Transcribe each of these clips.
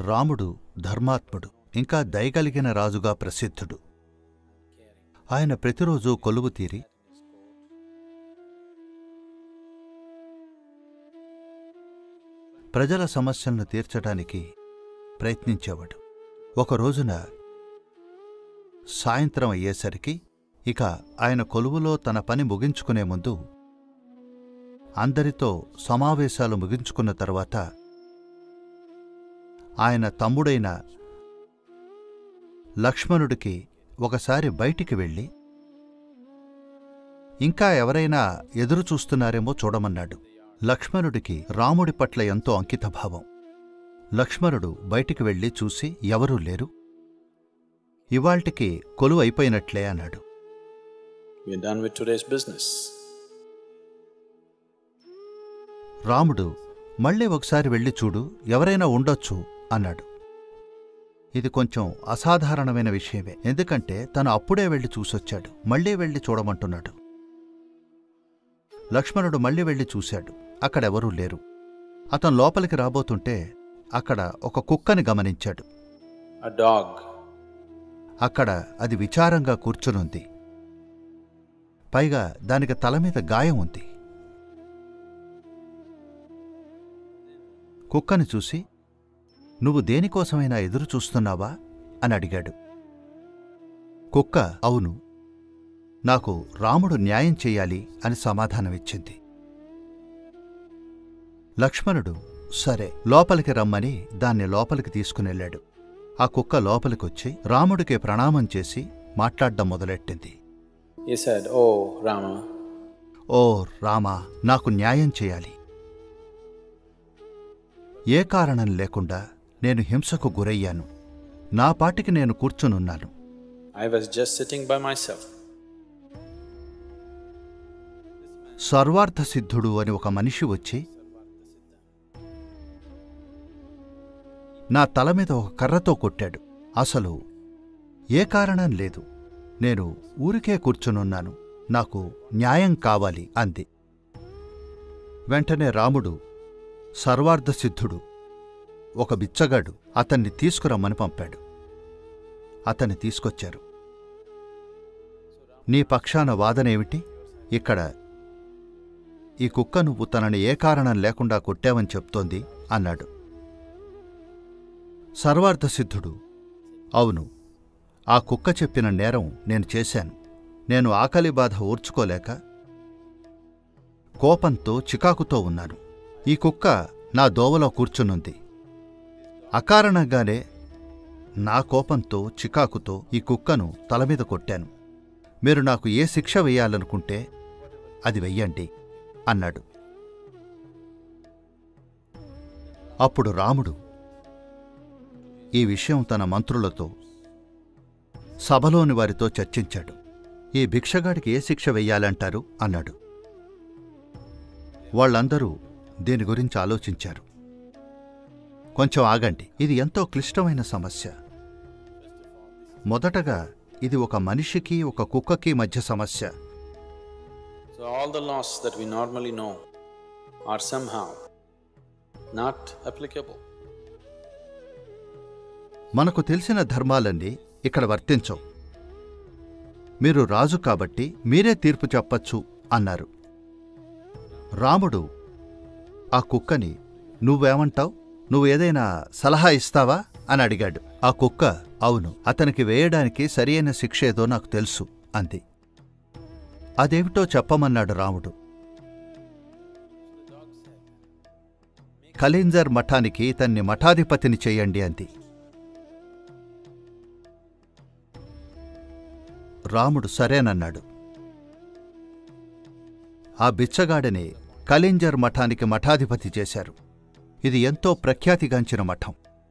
రాముడు ధర్మాత్ముడు ఇంకా దయగలిగిన రాజుగా ప్రసిద్ధుడు ఆయన ప్రతిరోజు కొలువు తీరి ప్రజల సమస్యలను తీర్చడానికి ప్రయత్నించేవాడు ఒక రోజున సాయంత్రం అయ్యేసరికి ఇక ఆయన కొలువులో తన పని ముగించుకునే ముందు అందరితో సమావేశాలు ముగించుకున్న తర్వాత ఆయన తమ్ముడైన లక్ష్మణుడికి ఒకసారి బయటికి వెళ్ళి ఇంకా ఎవరైనా ఎదురు చూస్తున్నారేమో చూడమన్నాడు లక్ష్మణుడికి రాముడి పట్ల ఎంతో అంకితభావం లక్ష్మణుడు బయటికి వెళ్ళి చూసి ఎవరూ లేరు ఇవాల్టికి కొలువు అయిపోయినట్లే అన్నాడు We're done with today's business. రాముడు మళ్ళీ ఒకసారి వెళ్ళి చూడు ఎవరైనా ఉండొచ్చు అన్నాడు ఇది కొంచెం అసాధారణమైన విషయమే ఎందుకంటే తను అప్పుడే వెళ్ళి చూసొచ్చాడు మళ్ళీ వెళ్ళి చూడమంటున్నాడు లక్ష్మణుడు మళ్ళీ వెళ్ళి చూశాడు అక్కడెవరూ లేరు అతను లోపలికి రాబోతుంటే అక్కడ ఒక కుక్కని గమనించాడు A dog. అక్కడ అది విచారంగా కూర్చునుంది పైగా దానికి తల మీద గాయం ఉంది కుక్కని చూసి నువ్వు దేనికోసమైనా ఎదురు చూస్తున్నావా అని అడిగాడు కుక్క అవును నాకు రాముడు న్యాయం చెయ్యాలి అని సమాధానమిచ్చింది లక్ష్మణుడు సరే లోపలికి రమ్మని దాన్ని లోపలికి తీసుకునెళ్ళాడు ఆ కుక్క లోపలికొచ్చి రాముడికి ప్రణామం చేసి మాట్లాడ్డం మొదలెట్టింది He said, Oh, Rama, ఓ రామా నాకు న్యాయం చేయాలి ఏ కారణం లేకుండా నేను హింసకు గురయ్యాను నా పాటికి నేను కూర్చునున్నాను I was just sitting by myself. సర్వార్థ సిద్ధుడు అని ఒక మనిషి వచ్చి నా తల మీద ఒక కర్రతో కొట్టాడు అసలు ఏ కారణం లేదు నేను ఊరికే కూర్చునున్నాను నాకు న్యాయం కావాలి అంది వెంటనే రాముడు సర్వార్థ సిద్ధుడు ఒక బిచ్చగాడు అతన్ని తీసుకురమ్మని పంపాడు అతన్ని తీసుకొచ్చారు నీ పక్షాన వాదనేమిటి ఇక్కడ ఈ కుక్క నువ్వు తనని ఏ కారణం లేకుండా కొట్టావని చెప్తోంది అన్నాడు సర్వార్థసిద్ధుడు అవును ఆ కుక్క చెప్పిన నేరం నేను చేశాను నేను ఆకలి బాధ ఊర్చుకోలేక కోపంతో చికాకుతో ఉన్నాను ఈ కుక్క నా దోవలో కూర్చునుంది అకారణంగానే నా కోపంతో చికాకుతో ఈ కుక్కను తలమీద కొట్టాను మీరు నాకు ఏ శిక్ష వెయ్యాలనుకుంటే అది వెయ్యండి అన్నాడు అప్పుడు రాముడు ఈ విషయం తన మంత్రులతో సభలోని వారితో చర్చించాడు ఈ భిక్షగాడికి ఏ శిక్ష వెయ్యాలంటారు అన్నాడు వాళ్ళందరూ దీని గురించి ఆలోచించారు కొంచెం ఆగండి ఇది ఎంతో క్లిష్టమైన సమస్య మొదటగా ఇది ఒక మనిషికి ఒక కుక్కకి మధ్య సమస్య So, all the laws that we normally know are somehow not applicable. మనకు తెలిసిన ధర్మాలన్నీ ఇక్కడ వర్తించవు మీరు రాజు కాబట్టి మీరే తీర్పు చెప్పచ్చు అన్నారు రాముడు ఆ కుక్కని నువ్వేమంటావ్ నువ్వు ఏదైనా సలహా ఇస్తావా అని అడిగాడు ఆ కుక్క అవును అతనికి వేయడానికి సరియైన శిక్ష ఏదో నాకు తెలుసు అంది అదేమిటో చెప్పమన్నాడు రాముడు కలీంజర్ మఠానికి ఇతన్ని మఠాధిపతిని చెయ్యండి అంది రాముడు సరేనన్నాడు ఆ బిచ్చగాడిని కలింజర్ మఠానికి మఠాధిపతి చేశారు ఇది ఎంతో ప్రఖ్యాతిగాంచిన మఠం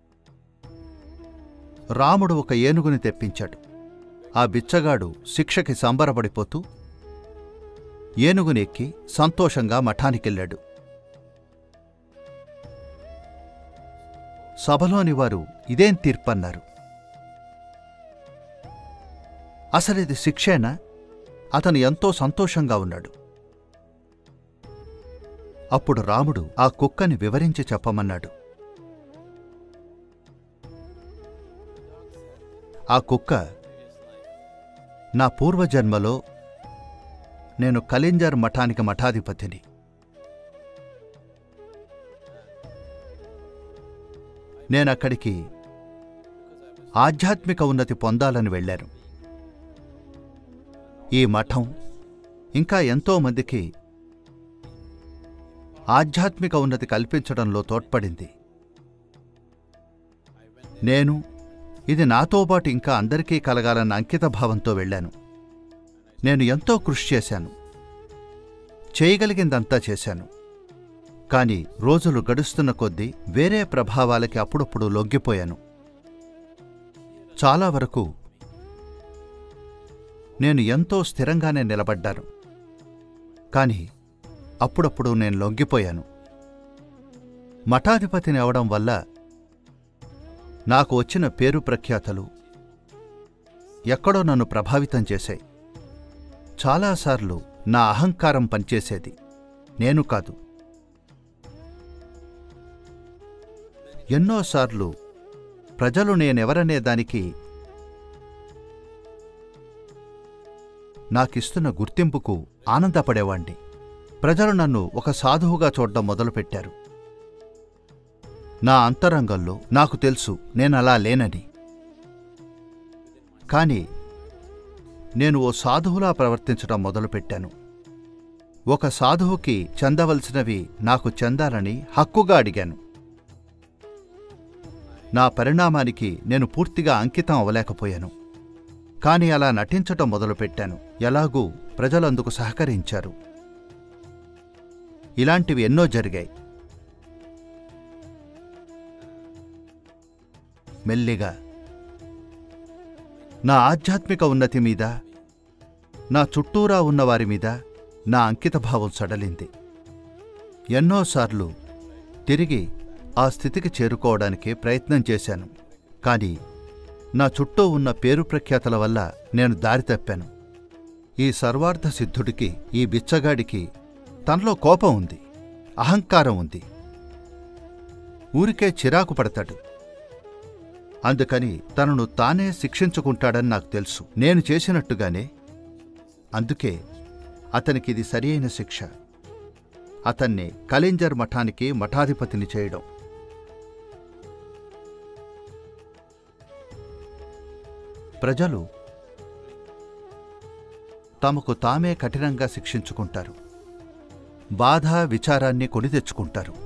రాముడు ఒక ఏనుగుని తెప్పించాడు ఆ బిచ్చగాడు శిక్షకి సంబరపడిపోతూ ఏనుగుని ఎక్కి సంతోషంగా మఠానికెళ్ళాడు సభలోని వారు ఇదేం తీర్పన్నారు అసలిది శిక్షేనా అతను ఎంతో సంతోషంగా ఉన్నాడు అప్పుడు రాముడు ఆ కుక్కని వివరించి చెప్పమన్నాడు ఆ కుక్క నా పూర్వజన్మలో నేను కలింజర్ మఠానికి మఠాధిపతిని నేనక్కడికి ఆధ్యాత్మిక ఉన్నతి పొందాలని వెళ్ళాను ఈ మఠం ఇంకా ఎంతో మందికి ఆధ్యాత్మిక ఉన్నతి కల్పించడంలో తోడ్పడింది నేను ఇది నాతో పాటు ఇంకా అందరికీ కలగాలన్న అంకిత భావంతో వెళ్ళాను నేను ఎంతో కృషి చేశాను చేయగలిగిందంతా చేశాను కాని రోజులు గడుస్తున్న కొద్దీ వేరే ప్రభావాలకి అప్పుడప్పుడు లొంగిపోయాను చాలా వరకు నేను ఎంతో స్థిరంగానే నిలబడ్డాను కాని అప్పుడప్పుడు నేను లొంగిపోయాను మఠాధిపతిని అవడం వల్ల నాకు వచ్చిన పేరు ప్రఖ్యాతలు ఎక్కడో నన్ను ప్రభావితం చేశాయి చాలాసార్లు నా అహంకారం పనిచేసేది నేను కాదు ఎన్నోసార్లు ప్రజలు నేనెవరనే దానికి నాకిస్తున్న గుర్తింపుకు ఆనందపడేవాణ్ణి ప్రజలు నన్ను ఒక సాధువుగా చూడడం మొదలుపెట్టారు నా అంతరంగంలో నాకు తెలుసు నేనలా లేనని కాని నేను ఓ సాధువులా ప్రవర్తించడం మొదలుపెట్టాను ఒక సాధువుకి చెందవలసినవి నాకు చెందాలని హక్కుగా అడిగాను నా పరిణామానికి నేను పూర్తిగా అంకితం అవ్వలేకపోయాను కాని అలా నటించటం మొదలుపెట్టాను ఎలాగూ ప్రజలందుకు సహకరించారు ఇలాంటివి ఎన్నో జరిగాయి మెల్లిగా నా ఆధ్యాత్మిక ఉన్నతి మీద నా చుట్టూరా ఉన్నవారి మీద నా అంకితభావం సడలింది ఎన్నోసార్లు తిరిగి ఆ స్థితికి చేరుకోవడానికి ప్రయత్నం చేశాను కాని నా చుట్టూ ఉన్న పేరు ప్రఖ్యాతల వల్ల నేను దారి తప్పాను ఈ సర్వార్థ సిద్ధుడికి ఈ బిచ్చగాడికి తనలో కోపం ఉంది అహంకారం ఉంది ఊరికే చిరాకు పడతాడు అందుకని తనను తానే శిక్షించుకుంటాడని నాకు తెలుసు నేను చేసినట్టుగానే అందుకే అతనికిది సరియైన శిక్ష అతన్ని కలింజర్ మఠానికి మఠాధిపతిని చేయడం ప్రజలు తమకు తామే కఠినంగా శిక్షించుకుంటారు బాధ విచారాన్ని కొని తెచ్చుకుంటారు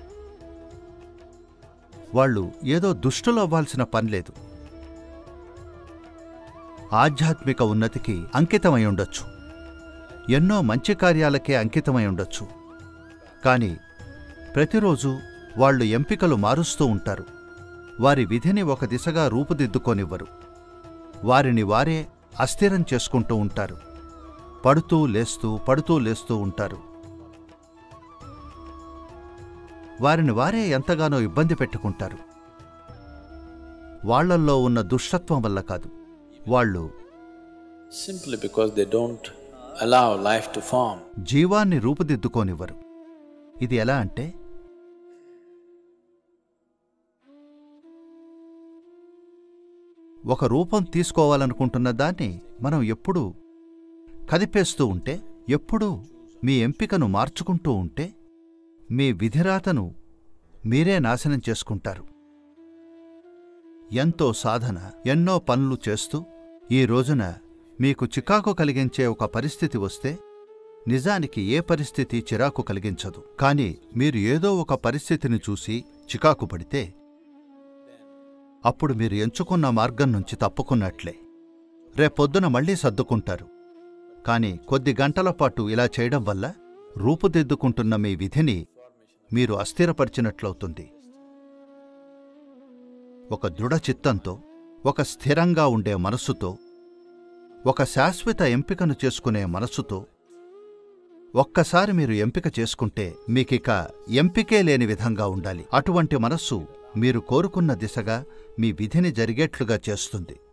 వాళ్ళు ఏదో దుష్టులు అవ్వాల్సిన పనిలేదు ఆధ్యాత్మిక ఉన్నతికి అంకితమై ఉండొచ్చు ఎన్నో మంచి కార్యాలకే అంకితమై ఉండొచ్చు కాని ప్రతిరోజు వాళ్ళు ఎంపికలు మారుస్తూ ఉంటారు వారి విధిని ఒక దిశగా రూపుదిద్దుకోనివ్వరు వారిని వారే అస్థిరం చేసుకుంటూ ఉంటారు పడుతూ లేస్తూ పడుతూ లేస్తూ ఉంటారు వారిని వారే ఎంతగానో ఇబ్బంది పెట్టుకుంటారు వాళ్ళల్లో ఉన్న దుష్టత్వం వల్ల కాదు వాళ్ళు simply because they don't allow life to form. జీవాన్ని రూపుదిద్దుకోనివ్వరు ఇది ఎలా అంటే ఒక రూపం తీసుకోవాలనుకుంటున్న దాన్ని మనం ఎప్పుడూ కదిపేస్తూ ఉంటే ఎప్పుడూ మీ ఎంపికను మార్చుకుంటూ ఉంటే మీ విధిరాతను మీరే నాశనం చేసుకుంటారు ఎంతో సాధన ఎన్నో పనులు చేస్తూ ఈ రోజున మీకు చికాకు కలిగించే ఒక పరిస్థితి వస్తే నిజానికి ఏ పరిస్థితి చిరాకు కలిగించదు కాని మీరు ఏదో ఒక పరిస్థితిని చూసి చికాకు పడితే అప్పుడు మీరు ఎంచుకున్న మార్గం నుంచి తప్పుకున్నట్లే రేపొద్దున మళ్ళీ సర్దుకుంటారు కాని కొద్ది గంటల పాటు ఇలా చేయడం వల్ల రూపుదిద్దుకుంటున్న మీ విధిని మీరు అస్థిరపరిచినట్లవుతుంది ఒక దృఢ చిత్తంతో ఒక స్థిరంగా ఉండే మనస్సుతో ఒక శాశ్వత ఎంపికను చేసుకునే మనస్సుతో ఒక్కసారి మీరు ఎంపిక చేసుకుంటే మీకిక ఎంపికే లేని విధంగా ఉండాలి అటువంటి మనస్సు మీరు కోరుకున్న దిశగా మీ విధిని జరిగేట్లుగా చేస్తుంది